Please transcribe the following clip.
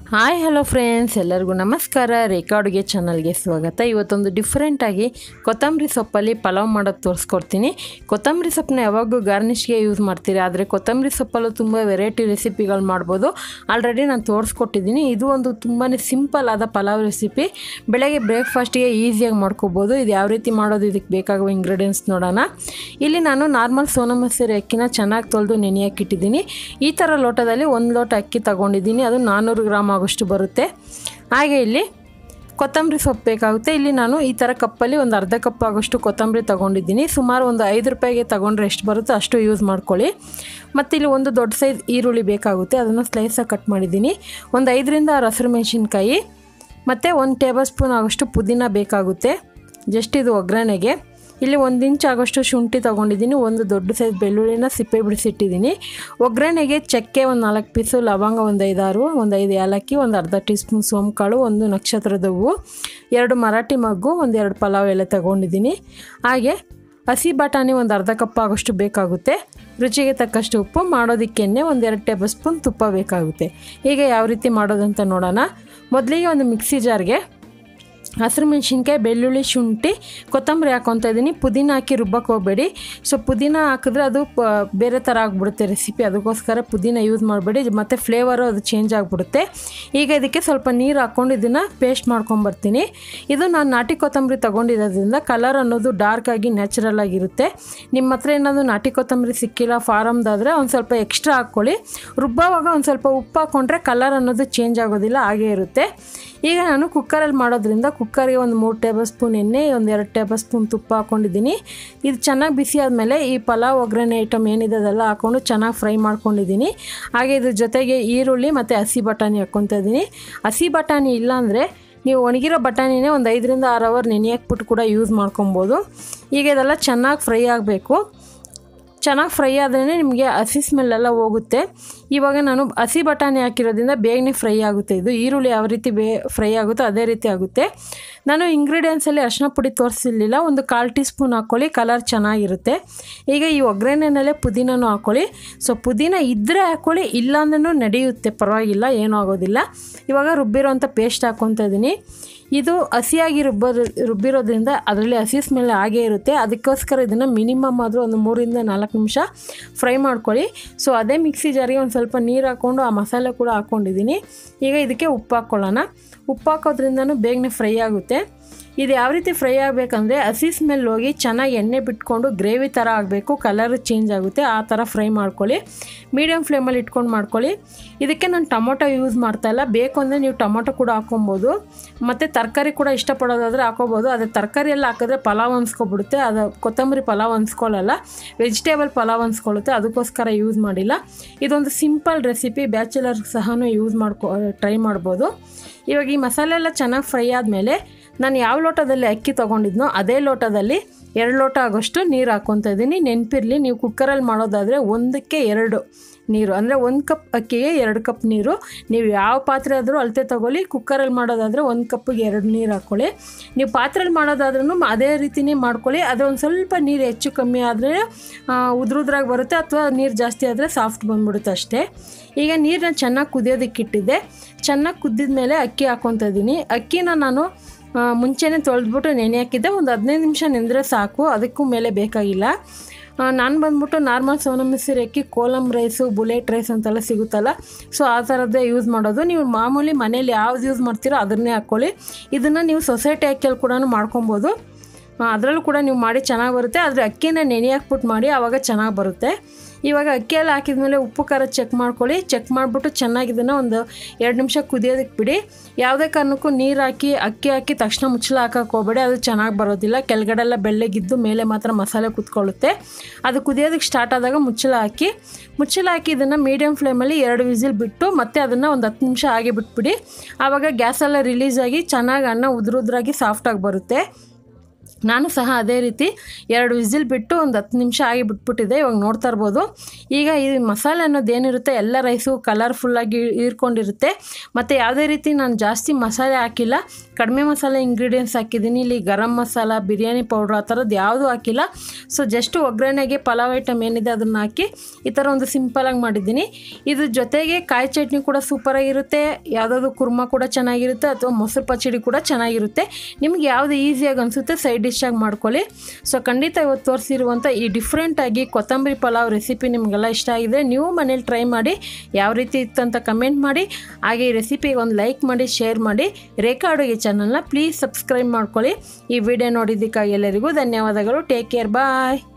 hi hello friends ಎಲ್ಲರಿಗೂ ನಮಸ್ಕಾರ ರೇಖಾ ಅಡುಗೆ ಚಾನಲ್ಗೆ ಸ್ವಾಗತ ಇವತ್ತೊಂದು ಡಿಫ್ರೆಂಟಾಗಿ ಕೊತ್ತಂಬರಿ ಸೊಪ್ಪಲ್ಲಿ ಪಲಾವ್ ಮಾಡೋದು ತೋರಿಸ್ಕೊಡ್ತೀನಿ ಕೊತ್ತಂಬರಿ ಸೊಪ್ಪನ್ನ ಯಾವಾಗೂ ಗಾರ್ನಿಷ್ಗೆ ಯೂಸ್ ಮಾಡ್ತೀರಿ ಆದರೆ ಕೊತ್ತಂಬರಿ ಸೊಪ್ಪಲ್ಲೂ ತುಂಬ ವೆರೈಟಿ ರೆಸಿಪಿಗಳು ಮಾಡ್ಬೋದು ಆಲ್ರೆಡಿ ನಾನು ತೋರಿಸ್ಕೊಟ್ಟಿದ್ದೀನಿ ಇದು ಒಂದು ತುಂಬಾ ಸಿಂಪಲ್ ಆದ ಪಲಾವ್ ರೆಸಿಪಿ ಬೆಳಗ್ಗೆ ಬ್ರೇಕ್ಫಾಸ್ಟಿಗೆ ಈಸಿಯಾಗಿ ಮಾಡ್ಕೋಬೋದು ಇದು ಯಾವ ರೀತಿ ಮಾಡೋದು ಇದಕ್ಕೆ ಬೇಕಾಗುವ ಇಂಗ್ರೀಡಿಯೆಂಟ್ಸ್ ನೋಡೋಣ ಇಲ್ಲಿ ನಾನು ನಾರ್ಮಲ್ ಸೋನಾ ಮಸೂರಿ ಅಕ್ಕಿನ ಚೆನ್ನಾಗಿ ತೊಳೆದು ನೆನೆಯಾಕಿಟ್ಟಿದ್ದೀನಿ ಈ ಥರ ಲೋಟದಲ್ಲಿ ಒಂದು ಲೋಟ ಅಕ್ಕಿ ತಗೊಂಡಿದ್ದೀನಿ ಅದು ನಾನ್ನೂರು ಗ್ರಾಮ್ ಆಗೋಷ್ಟು ಬರುತ್ತೆ ಹಾಗೆ ಇಲ್ಲಿ ಕೊತ್ತಂಬರಿ ಸೊಪ್ಪು ಬೇಕಾಗುತ್ತೆ ಇಲ್ಲಿ ನಾನು ಈ ಥರ ಕಪ್ಪಲ್ಲಿ ಒಂದು ಅರ್ಧ ಕಪ್ ಆಗೋಷ್ಟು ಕೊತ್ತಂಬರಿ ತೊಗೊಂಡಿದ್ದೀನಿ ಸುಮಾರು ಒಂದು ಐದು ರೂಪಾಯಿಗೆ ತೊಗೊಂಡ್ರೆ ಎಷ್ಟು ಬರುತ್ತೋ ಅಷ್ಟು ಯೂಸ್ ಮಾಡ್ಕೊಳ್ಳಿ ಮತ್ತು ಇಲ್ಲಿ ಒಂದು ದೊಡ್ಡ ಸೈಜ್ ಈರುಳ್ಳಿ ಬೇಕಾಗುತ್ತೆ ಅದನ್ನು ಸ್ಲೈಸಾಗಿ ಕಟ್ ಮಾಡಿದ್ದೀನಿ ಒಂದು ಐದರಿಂದ ಆರು ಹಸಿರು ಮೆಣಸಿನ್ಕಾಯಿ ಮತ್ತು ಒಂದು ಟೇಬಲ್ ಸ್ಪೂನ್ ಆಗೋಷ್ಟು ಪುದೀನ ಬೇಕಾಗುತ್ತೆ ಜಸ್ಟ್ ಇದು ಒಗ್ಗರಣೆಗೆ ಇಲ್ಲಿ ಒಂದು ಇಂಚ್ ಆಗೋಷ್ಟು ಶುಂಠಿ ತೊಗೊಂಡಿದ್ದೀನಿ ಒಂದು ದೊಡ್ಡ ಸೈಜ್ ಬೆಳ್ಳುಳ್ಳಿನ ಸಿಪ್ಪೆ ಬಿಡಿಸಿಟ್ಟಿದ್ದೀನಿ ಒಗ್ಗರಣೆಗೆ ಚಕ್ಕೆ ಒಂದು ನಾಲ್ಕು ಪೀಸು ಲವಂಗ ಒಂದು ಐದಾರು ಒಂದು ಐದು ಏಲಕ್ಕಿ ಒಂದು ಅರ್ಧ ಟೀ ಸ್ಪೂನ್ ಸೋಂಕಾಳು ಒಂದು ನಕ್ಷತ್ರದ ಹೂವು ಎರಡು ಮರಾಠಿ ಮಗ್ಗು ಒಂದು ಎರಡು ಪಲಾವ್ ಎಲೆ ತೊಗೊಂಡಿದ್ದೀನಿ ಹಾಗೆ ಹಸಿ ಬಟಾಣಿ ಒಂದು ಅರ್ಧ ಕಪ್ ಆಗೋಷ್ಟು ಬೇಕಾಗುತ್ತೆ ರುಚಿಗೆ ತಕ್ಕಷ್ಟು ಉಪ್ಪು ಮಾಡೋದಕ್ಕೆನೆ ಒಂದು ಎರಡು ಟೇಬಲ್ ಸ್ಪೂನ್ ತುಪ್ಪ ಬೇಕಾಗುತ್ತೆ ಈಗ ಯಾವ ರೀತಿ ಮಾಡೋದಂತ ನೋಡೋಣ ಮೊದಲಿಗೆ ಒಂದು ಮಿಕ್ಸಿ ಜಾರ್ಗೆ ಹಸಿರು ಮೆಣಸಿನ್ಕಾಯಿ ಬೆಳ್ಳುಳ್ಳಿ ಶುಂಠಿ ಕೊತ್ತಂಬರಿ ಹಾಕೊತಾ ಇದ್ದೀನಿ ಪುದೀನ ಹಾಕಿ ರುಬ್ಬಕ್ಕೆ ಹೋಗಬೇಡಿ ಸೊ ಪುದೀನ ಹಾಕಿದ್ರೆ ಅದು ಪ ಬೇರೆ ಥರ ಆಗಿಬಿಡುತ್ತೆ ರೆಸಿಪಿ ಅದಕ್ಕೋಸ್ಕರ ಪುದೀನ ಯೂಸ್ ಮಾಡಬೇಡಿ ಮತ್ತು ಫ್ಲೇವರು ಅದು ಚೇಂಜ್ ಆಗಿಬಿಡುತ್ತೆ ಈಗ ಇದಕ್ಕೆ ಸ್ವಲ್ಪ ನೀರು ಹಾಕ್ಕೊಂಡು ಇದನ್ನು ಪೇಸ್ಟ್ ಮಾಡ್ಕೊಂಬರ್ತೀನಿ ಇದು ನಾನು ನಾಟಿ ಕೊತ್ತಂಬರಿ ತೊಗೊಂಡಿರೋದ್ರಿಂದ ಕಲರ್ ಅನ್ನೋದು ಡಾರ್ಕ್ ಆಗಿ ನ್ಯಾಚುರಲ್ ಆಗಿರುತ್ತೆ ನಿಮ್ಮ ಹತ್ರ ಏನಾದರೂ ನಾಟಿ ಕೊತ್ತಂಬರಿ ಸಿಕ್ಕಿಲ್ಲ ಫಾರಮ್ದಾದರೆ ಒಂದು ಸ್ವಲ್ಪ ಎಕ್ಸ್ಟ್ರಾ ಹಾಕ್ಕೊಳ್ಳಿ ರುಬ್ಬವಾಗ ಒಂದು ಸ್ವಲ್ಪ ಉಪ್ಪು ಹಾಕ್ಕೊಂಡ್ರೆ ಕಲರ್ ಅನ್ನೋದು ಚೇಂಜ್ ಆಗೋದಿಲ್ಲ ಹಾಗೇ ಇರುತ್ತೆ ಈಗ ನಾನು ಕುಕ್ಕರಲ್ಲಿ ಮಾಡೋದ್ರಿಂದ ಕುಕ್ಕರ್ಗೆ ಒಂದು ಮೂರು ಟೇಬಲ್ ಸ್ಪೂನ್ ಎಣ್ಣೆ ಒಂದು ಎರಡು ಟೇಬಲ್ ಸ್ಪೂನ್ ತುಪ್ಪ ಹಾಕ್ಕೊಂಡಿದ್ದೀನಿ ಇದು ಚೆನ್ನಾಗಿ ಬಿಸಿ ಆದಮೇಲೆ ಈ ಪಲಾವ್ ಒಗ್ಗರಣೆ ಐಟಮ್ ಏನಿದೆ ಅದೆಲ್ಲ ಹಾಕ್ಕೊಂಡು ಚೆನ್ನಾಗಿ ಫ್ರೈ ಮಾಡ್ಕೊಂಡಿದ್ದೀನಿ ಹಾಗೆ ಇದ್ರ ಜೊತೆಗೆ ಈರುಳ್ಳಿ ಮತ್ತು ಹಸಿ ಬಟಾಣಿ ಹಾಕ್ಕೊತಾ ಇದ್ದೀನಿ ಹಸಿ ಬಟಾಣಿ ಇಲ್ಲಾಂದರೆ ನೀವು ಒಣಗಿರೋ ಬಟಾಣಿನೇ ಒಂದು ಐದರಿಂದ ಆರು ಅವರ್ ನೆನೆಯಾಕ್ಬಿಟ್ಟು ಕೂಡ ಯೂಸ್ ಮಾಡ್ಕೊಬೋದು ಈಗ ಇದೆಲ್ಲ ಚೆನ್ನಾಗಿ ಫ್ರೈ ಆಗಬೇಕು ಚೆನ್ನಾಗಿ ಫ್ರೈ ಆದ್ರೇ ನಿಮಗೆ ಹಸಿ ಸ್ಮೆಲ್ಲೆಲ್ಲ ಹೋಗುತ್ತೆ ಇವಾಗ ನಾನು ಹಸಿ ಬಟಾಣಿ ಹಾಕಿರೋದ್ರಿಂದ ಬೇಗನೆ ಫ್ರೈ ಆಗುತ್ತೆ ಇದು ಈರುಳ್ಳಿ ಯಾವ ರೀತಿ ಬೇ ಫ್ರೈ ಆಗುತ್ತೋ ಅದೇ ರೀತಿ ಆಗುತ್ತೆ ನಾನು ಇಂಗ್ರೀಡಿಯೆಂಟ್ಸಲ್ಲಿ ಅರಿಶಿನ ಪುಡಿ ತೋರಿಸಿರ್ಲಿಲ್ಲ ಒಂದು ಕಾಲು ಟೀ ಸ್ಪೂನ್ ಹಾಕ್ಕೊಳ್ಳಿ ಕಲರ್ ಚೆನ್ನಾಗಿರುತ್ತೆ ಈಗ ಈ ಒಗ್ಗರಣೆನಲ್ಲೇ ಪುದೀನೂ ಹಾಕ್ಕೊಳ್ಳಿ ಸೊ ಪುದೀನ ಇದ್ದರೆ ಹಾಕ್ಕೊಳ್ಳಿ ಇಲ್ಲಾಂದ್ರೂ ನಡೆಯುತ್ತೆ ಪರವಾಗಿಲ್ಲ ಏನೂ ಆಗೋದಿಲ್ಲ ಇವಾಗ ರುಬ್ಬಿರೋಂಥ ಪೇಸ್ಟ್ ಹಾಕ್ಕೊತಾ ಇದ್ದೀನಿ ಇದು ಹಸಿಯಾಗಿ ರುಬ್ಬ ರುಬ್ಬಿರೋದ್ರಿಂದ ಅದರಲ್ಲಿ ಹಸಿ ಸ್ಮೆಲ್ ಆಗೇ ಇರುತ್ತೆ ಅದಕ್ಕೋಸ್ಕರ ಇದನ್ನು ಮಿನಿಮಮ್ ಆದರೂ ಒಂದು ಮೂರಿಂದ ನಾಲ್ಕು ನಿಮಿಷ ಫ್ರೈ ಮಾಡ್ಕೊಳ್ಳಿ ಸೊ ಅದೇ ಮಿಕ್ಸಿ ಜಾರಿಗೆ ಒಂದು ಸ್ವಲ್ಪ ನೀರು ಹಾಕ್ಕೊಂಡು ಆ ಮಸಾಲೆ ಕೂಡ ಹಾಕ್ಕೊಂಡಿದ್ದೀನಿ ಈಗ ಇದಕ್ಕೆ ಉಪ್ಪು ಹಾಕ್ಕೊಳ್ಳೋಣ ಉಪ್ಪು ಹಾಕೋದ್ರಿಂದನೂ ಬೇಗನೆ ಫ್ರೈ ಆಗುತ್ತೆ ಇದು ಯಾವ ರೀತಿ ಫ್ರೈ ಆಗಬೇಕಂದ್ರೆ ಹಸಿ ಸ್ಮೆಲ್ ಹೋಗಿ ಚೆನ್ನಾಗಿ ಎಣ್ಣೆ ಬಿಟ್ಕೊಂಡು ಗ್ರೇವಿ ಥರ ಆಗಬೇಕು ಕಲರ್ ಚೇಂಜ್ ಆಗುತ್ತೆ ಆ ಥರ ಫ್ರೈ ಮಾಡ್ಕೊಳ್ಳಿ ಮೀಡಿಯಮ್ ಫ್ಲೇಮಲ್ಲಿ ಇಟ್ಕೊಂಡು ಮಾಡ್ಕೊಳ್ಳಿ ಇದಕ್ಕೆ ನಾನು ಟೊಮೊಟೊ ಯೂಸ್ ಮಾಡ್ತಾಯಿಲ್ಲ ಬೇಕು ಅಂದರೆ ನೀವು ಟೊಮೊಟೊ ಕೂಡ ಹಾಕ್ಕೊಬೋದು ಮತ್ತು ತರಕಾರಿ ಕೂಡ ಇಷ್ಟಪಡೋದಾದರೆ ಹಾಕೋಬೋದು ಅದೇ ತರಕಾರಿ ಎಲ್ಲ ಹಾಕಿದ್ರೆ ಪಲಾವ್ ಅನ್ಸ್ಕೊಬಿಡುತ್ತೆ ಅದು ಕೊತ್ತಂಬರಿ ಪಲಾವ್ ಅನ್ಸ್ಕೊಳ್ಳಲ್ಲ ವೆಜಿಟೇಬಲ್ ಪಲಾವ್ ಅನ್ಸ್ಕೊಳ್ಳುತ್ತೆ ಅದಕ್ಕೋಸ್ಕರ ಯೂಸ್ ಮಾಡಿಲ್ಲ ಇದೊಂದು ಸಿಂಪಲ್ ರೆಸಿಪಿ ಬ್ಯಾಚುಲರ್ ಸಹ ಯೂಸ್ ಮಾಡ್ಕೊ ಟ್ರೈ ಮಾಡ್ಬೋದು ಇವಾಗ ಈ ಮಸಾಲೆ ಎಲ್ಲ ಚೆನ್ನಾಗಿ ಫ್ರೈ ಆದಮೇಲೆ ನಾನು ಯಾವ ಲೋಟದಲ್ಲಿ ಅಕ್ಕಿ ತೊಗೊಂಡಿದ್ನೋ ಅದೇ ಲೋಟದಲ್ಲಿ ಎರಡು ಲೋಟ ಆಗೋಷ್ಟು ನೀರು ಹಾಕ್ಕೊತಾ ಇದ್ದೀನಿ ನೆನಪಿರಲಿ ನೀವು ಕುಕ್ಕರಲ್ಲಿ ಮಾಡೋದಾದರೆ ಒಂದಕ್ಕೆ ಎರಡು ನೀರು ಅಂದರೆ ಒಂದು ಕಪ್ ಅಕ್ಕಿಗೆ ಎರಡು ಕಪ್ ನೀರು ನೀವು ಯಾವ ಪಾತ್ರೆ ಆದರೂ ಅಳತೆ ತೊಗೊಳ್ಳಿ ಕುಕ್ಕರಲ್ಲಿ ಮಾಡೋದಾದರೆ ಒಂದು ಕಪ್ಪಿಗೆ ಎರಡು ನೀರು ಹಾಕ್ಕೊಳ್ಳಿ ನೀವು ಪಾತ್ರೆಯಲ್ಲಿ ಮಾಡೋದಾದ್ರೂ ಅದೇ ರೀತಿನೇ ಮಾಡ್ಕೊಳ್ಳಿ ಅದು ಒಂದು ಸ್ವಲ್ಪ ನೀರು ಹೆಚ್ಚು ಕಮ್ಮಿ ಆದರೆ ಉದ್ರುದ್ರಾಗಿ ಬರುತ್ತೆ ಅಥವಾ ನೀರು ಜಾಸ್ತಿ ಆದರೆ ಸಾಫ್ಟ್ ಬಂದ್ಬಿಡುತ್ತೆ ಅಷ್ಟೇ ಈಗ ನೀರನ್ನ ಚೆನ್ನಾಗಿ ಕುದಿಯೋದಕ್ಕಿಟ್ಟಿದ್ದೆ ಚೆನ್ನಾಗಿ ಕುದ್ದಿದ ಮೇಲೆ ಅಕ್ಕಿ ಹಾಕ್ಕೊತಾ ಇದ್ದೀನಿ ಅಕ್ಕಿನ ನಾನು ಮುಂಚೆನೇ ತೊಳೆದ್ಬಿಟ್ಟು ನೆನೆ ಹಾಕಿದ್ದೆ ಒಂದು ಹದಿನೈದು ನಿಮಿಷ ನೆಂದರೆ ಸಾಕು ಅದಕ್ಕೂ ಮೇಲೆ ಬೇಕಾಗಿಲ್ಲ ನಾನು ಬಂದ್ಬಿಟ್ಟು ನಾರ್ಮಲ್ ಸೋನಾ ಮಸೂರಿ ಅಕ್ಕಿ ಕೋಲಮ್ ರೈಸು ಬುಲೆಟ್ ರೈಸ್ ಅಂತೆಲ್ಲ ಸಿಗುತ್ತಲ್ಲ ಸೊ ಆ ಥರದ್ದೇ ಯೂಸ್ ಮಾಡೋದು ನೀವು ಮಾಮೂಲಿ ಮನೇಲಿ ಯಾವ್ದು ಯೂಸ್ ಮಾಡ್ತೀರೋ ಅದನ್ನೇ ಹಾಕ್ಕೊಳ್ಳಿ ಇದನ್ನು ನೀವು ಸೊಸೈಟಿ ಅಕ್ಕಿಯಲ್ಲಿ ಕೂಡ ಮಾಡ್ಕೊಬೋದು ಅದರಲ್ಲೂ ಕೂಡ ನೀವು ಮಾಡಿ ಚೆನ್ನಾಗಿ ಬರುತ್ತೆ ಆದರೆ ಅಕ್ಕಿನ ನೆನೆ ಹಾಕ್ಬಿಟ್ಟು ಮಾಡಿ ಆವಾಗ ಚೆನ್ನಾಗಿ ಬರುತ್ತೆ ಇವಾಗ ಅಕ್ಕಿ ಎಲ್ಲ ಹಾಕಿದ್ಮೇಲೆ ಉಪ್ಪು ಖಾರ ಚೆಕ್ ಮಾಡ್ಕೊಳ್ಳಿ ಚೆಕ್ ಮಾಡಿಬಿಟ್ಟು ಚೆನ್ನಾಗಿ ಇದನ್ನು ಒಂದು ಎರಡು ನಿಮಿಷ ಕುದಿಯೋದಕ್ಕೆ ಬಿಡಿ ಯಾವುದೇ ಕಾರಣಕ್ಕೂ ನೀರು ಹಾಕಿ ಅಕ್ಕಿ ಹಾಕಿ ತಕ್ಷಣ ಮುಚ್ಚಳ ಹಾಕಕ್ಕೆ ಹೋಗಬೇಡಿ ಅದು ಚೆನ್ನಾಗಿ ಬರೋದಿಲ್ಲ ಕೆಳಗಡೆಲ್ಲ ಬೆಳ್ಳಗಿದ್ದು ಮೇಲೆ ಮಾತ್ರ ಮಸಾಲೆ ಕುತ್ಕೊಳ್ಳುತ್ತೆ ಅದು ಕುದಿಯೋದಕ್ಕೆ ಸ್ಟಾರ್ಟ್ ಆದಾಗ ಮುಚ್ಚಳ ಹಾಕಿ ಮುಚ್ಚಳ ಹಾಕಿ ಇದನ್ನು ಮೀಡಿಯಮ್ ಫ್ಲೇಮಲ್ಲಿ ಎರಡು ವಿಸಿಲ್ ಬಿಟ್ಟು ಮತ್ತೆ ಅದನ್ನು ಒಂದು ಹತ್ತು ನಿಮಿಷ ಹಾಗೆ ಬಿಟ್ಬಿಡಿ ಆವಾಗ ಗ್ಯಾಸೆಲ್ಲ ರಿಲೀಸ್ ಆಗಿ ಚೆನ್ನಾಗಿ ಅನ್ನ ಉದ್ರುದ್ರಾಗಿ ಸಾಫ್ಟಾಗಿ ಬರುತ್ತೆ ನಾನು ಸಹ ಅದೇ ರೀತಿ ಎರಡು ವಿಸಿಲ್ ಬಿಟ್ಟು ಒಂದು ಹತ್ತು ನಿಮಿಷ ಆಗಿ ಬಿಟ್ಬಿಟ್ಟಿದೆ ಇವಾಗ ನೋಡ್ತಾ ಇರ್ಬೋದು ಈಗ ಈ ಮಸಾಲೆ ಅನ್ನೋದು ಏನಿರುತ್ತೆ ಎಲ್ಲ ರೈಸು ಕಲರ್ಫುಲ್ಲಾಗಿ ಹೀರ್ಕೊಂಡಿರುತ್ತೆ ಮತ್ತು ಯಾವುದೇ ರೀತಿ ನಾನು ಜಾಸ್ತಿ ಮಸಾಲೆ ಹಾಕಿಲ್ಲ ಕಡಿಮೆ ಮಸಾಲೆ ಇಂಗ್ರೀಡಿಯೆಂಟ್ಸ್ ಹಾಕಿದ್ದೀನಿ ಇಲ್ಲಿ ಗರಂ ಮಸಾಲ ಬಿರಿಯಾನಿ ಪೌಡ್ರ್ ಆ ಥರದ್ದು ಯಾವುದೂ ಹಾಕಿಲ್ಲ ಸೊ ಜಸ್ಟ್ ಒಗ್ಗರಣೆಗೆ ಪಲಾವ್ ಐಟಮ್ ಏನಿದೆ ಅದನ್ನು ಹಾಕಿ ಈ ಥರ ಒಂದು ಸಿಂಪಲಾಗಿ ಮಾಡಿದ್ದೀನಿ ಇದ್ರ ಜೊತೆಗೆ ಕಾಯಿ ಚಟ್ನಿ ಕೂಡ ಸೂಪರಾಗಿರುತ್ತೆ ಯಾವುದಾದ್ರು ಕುರ್ಮಾ ಕೂಡ ಚೆನ್ನಾಗಿರುತ್ತೆ ಅಥವಾ ಮೊಸರು ಪಚಡಿ ಕೂಡ ಚೆನ್ನಾಗಿರುತ್ತೆ ನಿಮ್ಗೆ ಯಾವುದು ಈಸಿಯಾಗಿ ಅನಿಸುತ್ತೆ ಸೈಡ್ ಡಿಶ್ಶಾಗಿ ಮಾಡ್ಕೊಳ್ಳಿ ಸೊ ಖಂಡಿತ ಇವತ್ತು ತೋರಿಸಿರುವಂಥ ಈ ಡಿಫ್ರೆಂಟಾಗಿ ಕೊತ್ತಂಬರಿ ಪಲಾವ್ ರೆಸಿಪಿ ನಿಮಗೆಲ್ಲ ಇಷ್ಟ ಆಗಿದೆ ನೀವು ಮನೇಲಿ ಟ್ರೈ ಮಾಡಿ ಯಾವ ರೀತಿ ಇತ್ತು ಅಂತ ಕಮೆಂಟ್ ಮಾಡಿ ಹಾಗೆ ಈ ರೆಸಿಪಿಗೆ ಒಂದು ಲೈಕ್ ಮಾಡಿ ಶೇರ್ ಮಾಡಿ ರೇಖಾ ಅಡುಗೆ ಚಾನಲ್ನ ಪ್ಲೀಸ್ ಸಬ್ಸ್ಕ್ರೈಬ್ ಮಾಡ್ಕೊಳ್ಳಿ ಈ ವಿಡಿಯೋ ನೋಡಿದ್ದಕ್ಕಾಗಿ ಎಲ್ಲರಿಗೂ ಧನ್ಯವಾದಗಳು ಟೇಕ್ ಕೇರ್ ಬಾಯ್